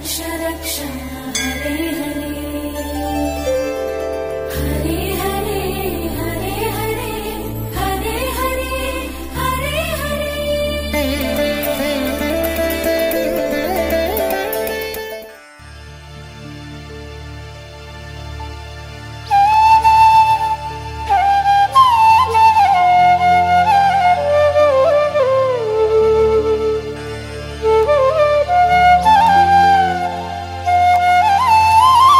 रक्ष रक्ष हरे हरे हरे हरे हरे हरे हरे हरे हरे Thank you.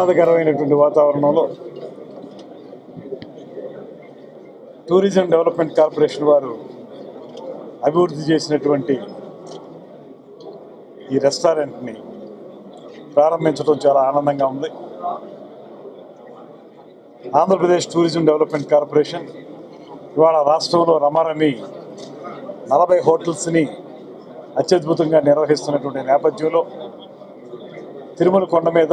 ఆహ్లాదకరమైనటువంటి వాతావరణంలో టూరిజం డెవలప్మెంట్ కార్పొరేషన్ వారు అభివృద్ధి చేసినటువంటి ఈ రెస్టారెంట్ని ప్రారంభించడం చాలా ఆనందంగా ఉంది ఆంధ్రప్రదేశ్ టూరిజం డెవలప్మెంట్ కార్పొరేషన్ ఇవాళ రాష్ట్రంలో రమారమి నలభై హోటల్స్ని అత్యద్భుతంగా నిర్వహిస్తున్నటువంటి నేపథ్యంలో తిరుమల కొండ మీద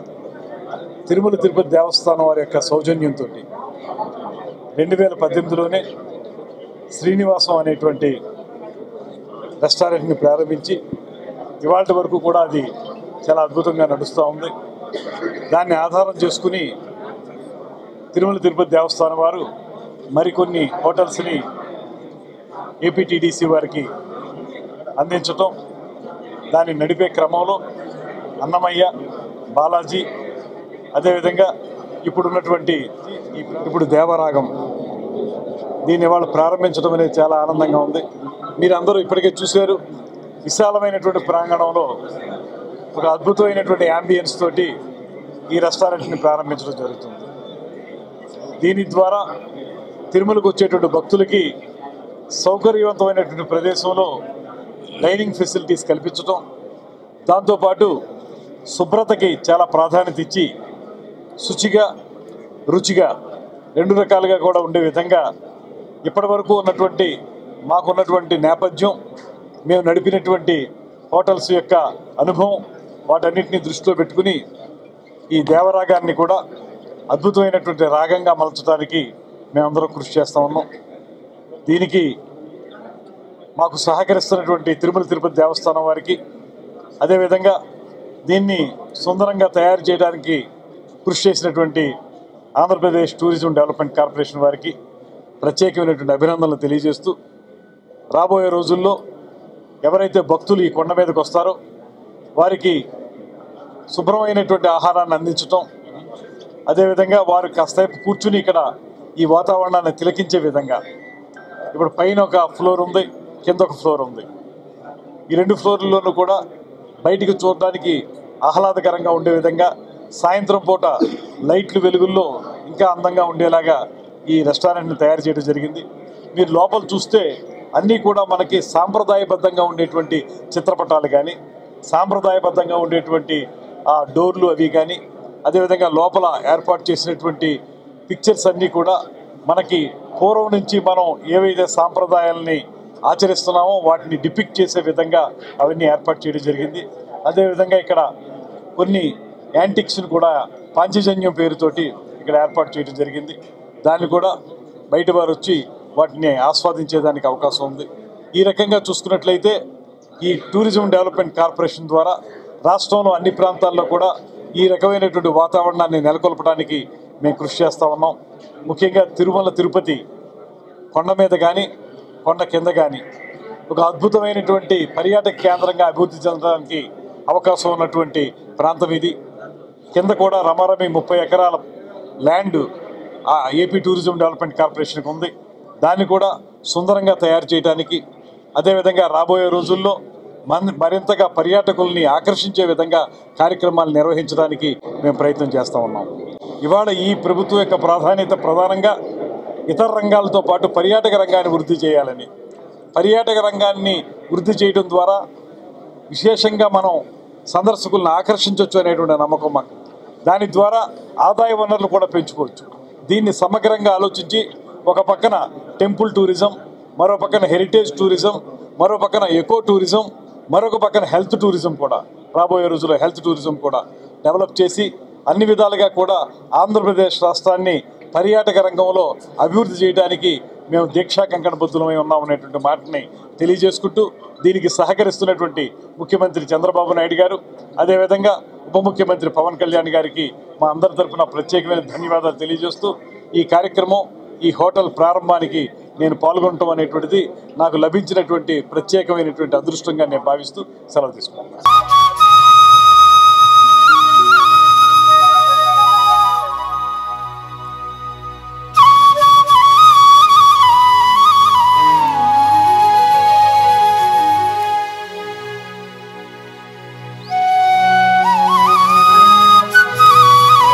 తిరుమల తిరుపతి దేవస్థానం వారి యొక్క సౌజన్యంతో రెండు వేల పద్దెనిమిదిలోనే శ్రీనివాసం అనేటువంటి రెస్టారెంట్ని ప్రారంభించి ఇవాళ వరకు కూడా అది చాలా అద్భుతంగా నడుస్తూ ఉంది దాన్ని ఆధారం చేసుకుని తిరుమల తిరుపతి దేవస్థానం వారు మరికొన్ని హోటల్స్ని ఏపీటీడీసీ వారికి అందించటం దాన్ని నడిపే క్రమంలో అన్నమయ్య బాలాజీ అదేవిధంగా ఇప్పుడున్నటువంటి ఇప్పుడు దేవరాగం దీన్ని వాళ్ళు ప్రారంభించడం అనేది చాలా ఆనందంగా ఉంది మీరందరూ ఇప్పటికే చూశారు విశాలమైనటువంటి ప్రాంగణంలో ఒక అద్భుతమైనటువంటి యాంబియన్స్ తోటి ఈ రెస్టారెంట్ని ప్రారంభించడం జరుగుతుంది దీని ద్వారా తిరుమలకు వచ్చేటువంటి భక్తులకి సౌకర్యవంతమైనటువంటి ప్రదేశంలో డైనింగ్ ఫెసిలిటీస్ కల్పించడం దాంతోపాటు శుభ్రతకి చాలా ప్రాధాన్యత ఇచ్చి శుచిగా రుచిగా రెండు రకాలుగా కూడా ఉండే విధంగా ఇప్పటి వరకు ఉన్నటువంటి మాకున్నటువంటి నేపథ్యం మేము నడిపినటువంటి హోటల్స్ యొక్క అనుభవం వాటన్నిటిని దృష్టిలో పెట్టుకుని ఈ దేవరాగాన్ని కూడా అద్భుతమైనటువంటి రాగంగా మలచడానికి మేమందరం కృషి చేస్తా ఉన్నాం దీనికి మాకు సహకరిస్తున్నటువంటి తిరుమల తిరుపతి దేవస్థానం వారికి అదేవిధంగా దీన్ని సుందరంగా తయారు చేయడానికి కృషి చేసినటువంటి ఆంధ్రప్రదేశ్ టూరిజం డెవలప్మెంట్ కార్పొరేషన్ వారికి ప్రత్యేకమైనటువంటి అభినందనలు తెలియజేస్తూ రాబోయే రోజుల్లో ఎవరైతే భక్తులు ఈ కొండ మీదకి వస్తారో వారికి శుభ్రమైనటువంటి ఆహారాన్ని అందించటం అదేవిధంగా వారు కాసేపు కూర్చుని ఇక్కడ ఈ వాతావరణాన్ని తిలకించే విధంగా ఇప్పుడు పైన ఒక ఫ్లోర్ ఉంది కింద ఒక ఫ్లోర్ ఉంది ఈ రెండు ఫ్లోర్లలోనూ కూడా బయటికి చూడడానికి ఆహ్లాదకరంగా ఉండే విధంగా సాయంత్రం పూట లైట్లు వెలుగుల్లో ఇంకా అందంగా ఉండేలాగా ఈ రెస్టారెంట్ని తయారు చేయడం జరిగింది మీరు లోపల చూస్తే అన్నీ కూడా మనకి సాంప్రదాయబద్ధంగా ఉండేటువంటి చిత్రపటాలు కానీ సాంప్రదాయబద్ధంగా ఉండేటువంటి ఆ డోర్లు అవి కానీ అదేవిధంగా లోపల ఏర్పాటు చేసినటువంటి పిక్చర్స్ అన్నీ కూడా మనకి పూర్వం నుంచి మనం ఏవైతే సాంప్రదాయాలని ఆచరిస్తున్నామో వాటిని డిపిక్ట్ చేసే విధంగా అవన్నీ ఏర్పాటు చేయడం జరిగింది అదేవిధంగా ఇక్కడ కొన్ని యాంటిక్స్ని కూడా పాంచజన్యం పేరుతోటి ఇక్కడ ఏర్పాటు చేయడం జరిగింది దాన్ని కూడా బయట వారు వచ్చి వాటిని ఆస్వాదించేదానికి అవకాశం ఉంది ఈ రకంగా చూసుకున్నట్లయితే ఈ టూరిజం డెవలప్మెంట్ కార్పొరేషన్ ద్వారా రాష్ట్రంలో అన్ని ప్రాంతాల్లో కూడా ఈ రకమైనటువంటి వాతావరణాన్ని నెలకొల్పడానికి మేము కృషి చేస్తూ ఉన్నాం ముఖ్యంగా తిరుమల తిరుపతి కొండ మీద కానీ కొండ కింద కానీ ఒక అద్భుతమైనటువంటి పర్యాటక కేంద్రంగా అభివృద్ధి చెందడానికి అవకాశం ఉన్నటువంటి ప్రాంతం ఇది కింద కూడా రమారమి ముప్పై ఎకరాల ల్యాండ్ ఆ ఏపీ టూరిజం డెవలప్మెంట్ కార్పొరేషన్కి ఉంది దాన్ని కూడా సుందరంగా తయారు చేయడానికి అదేవిధంగా రాబోయే రోజుల్లో మన మరింతగా పర్యాటకుల్ని ఆకర్షించే విధంగా కార్యక్రమాలు నిర్వహించడానికి మేము ప్రయత్నం చేస్తూ ఉన్నాం ఇవాళ ఈ ప్రభుత్వం యొక్క ప్రాధాన్యత ప్రధానంగా ఇతర రంగాలతో పాటు పర్యాటక రంగాన్ని వృద్ధి చేయాలని పర్యాటక రంగాన్ని వృద్ధి చేయడం ద్వారా విశేషంగా మనం సందర్శకులను ఆకర్షించవచ్చు అనేటువంటి నమ్మకం మాకు దాని ద్వారా ఆదాయ వనరులు కూడా పెంచుకోవచ్చు దీన్ని సమగ్రంగా ఆలోచించి ఒక పక్కన టెంపుల్ టూరిజం మరో పక్కన హెరిటేజ్ టూరిజం మరో పక్కన ఎకో టూరిజం మరొక పక్కన హెల్త్ టూరిజం కూడా రాబోయే రోజుల్లో హెల్త్ టూరిజం కూడా డెవలప్ చేసి అన్ని విధాలుగా కూడా ఆంధ్రప్రదేశ్ రాష్ట్రాన్ని పర్యాటక రంగంలో అభివృద్ధి చేయడానికి మేము దీక్షా కంకణబద్ధులమై ఉన్నాం అనేటువంటి మాటని తెలియజేసుకుంటూ దీనికి సహకరిస్తున్నటువంటి ముఖ్యమంత్రి చంద్రబాబు నాయుడు గారు అదేవిధంగా ఉప ముఖ్యమంత్రి పవన్ కళ్యాణ్ గారికి మా అందరి తరఫున ప్రత్యేకమైన ధన్యవాదాలు తెలియజేస్తూ ఈ కార్యక్రమం ఈ హోటల్ ప్రారంభానికి నేను పాల్గొనటం అనేటువంటిది నాకు లభించినటువంటి ప్రత్యేకమైనటువంటి అదృష్టంగా నేను భావిస్తూ సెలవు తీసుకుంటాను Thank you.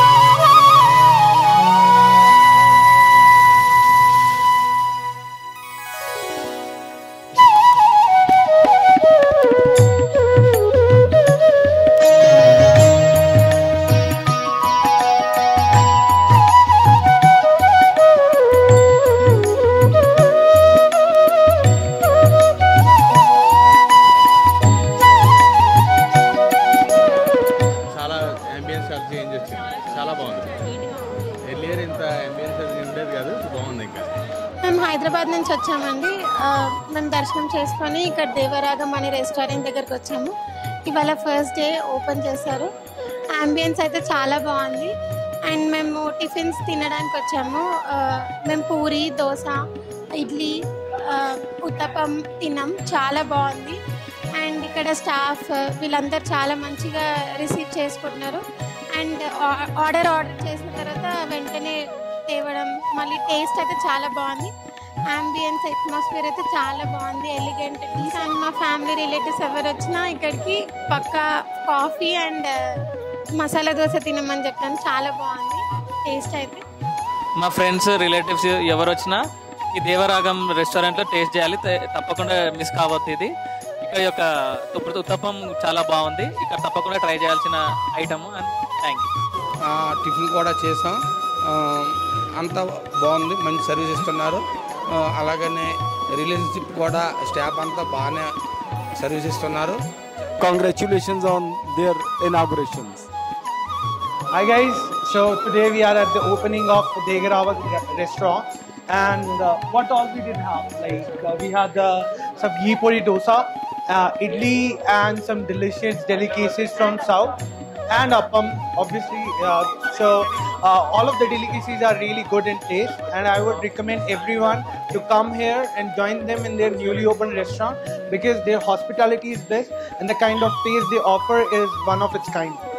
నుంచి వచ్చామండి ఆ, మేము దర్శనం చేసుకొని ఇక్కడ దేవరాగం అనే రెస్టారెంట్ దగ్గరకు వచ్చాము ఇవాళ ఫస్ట్ డే ఓపెన్ చేశారు అంబియన్స్ అయితే చాలా బాగుంది అండ్ మేము టిఫిన్స్ తినడానికి వచ్చాము ఆ, మేము పూరి దోశ ఇడ్లీ ఆ, ఉత్తపం తిన్నాం చాలా బాగుంది అండ్ ఇక్కడ స్టాఫ్ వీళ్ళందరూ చాలా మంచిగా రిసీవ్ చేసుకుంటున్నారు అండ్ ఆర్డర్ ఆర్డర్ చేసిన తర్వాత వెంటనే తేవడం మళ్ళీ టేస్ట్ అయితే చాలా బాగుంది అంబియన్స్ అట్మాస్ఫియర్ అయితే చాలా బాగుంది ఎలిగెంట్ అండ్ మా ఫ్యామిలీ రిలేటివ్స్ ఎవరు వచ్చినా ఇక్కడికి పక్కా కాఫీ అండ్ మసాలా దోశ తినమని చెప్తాను చాలా బాగుంది టేస్ట్ అయితే మా ఫ్రెండ్స్ రిలేటివ్స్ ఎవరు వచ్చినా ఈ దేవరాగం రెస్టారెంట్లో టేస్ట్ చేయాలి త- తప్పకుండా మిస్ కావద్దు ఇది ఇక్కడ యొక్క తుప్పుడు ఉత్తప్పం చాలా బాగుంది ఇక్కడ తప్పకుండా ట్రై చేయాల్సిన ఐటమ్ అండ్ థ్యాంక్ యూ ఆ, టిఫిన్ కూడా చేసాం ఆ, అంతా బాగుంది మంచి సర్వీస్ ఇస్తున్నారు ఆ, అలాగనే రిలేషన్షిప్ కూడా స్టాఫ్ అంతా బాగానే సర్వీస్ ఇస్తున్నారు congratulations on their inaugurations. Hi guys, so today we are at the opening of Degarava restaurant and uh, what all we did have like uh, we had uh, some ghee puri dosa, uh, idli and some delicious delicacies from south and appam obviously uh, so uh, all of the delicacies are really good in taste and I would recommend everyone to come here and join them in their newly opened restaurant because their hospitality is best and the kind of taste they offer is one of its kind.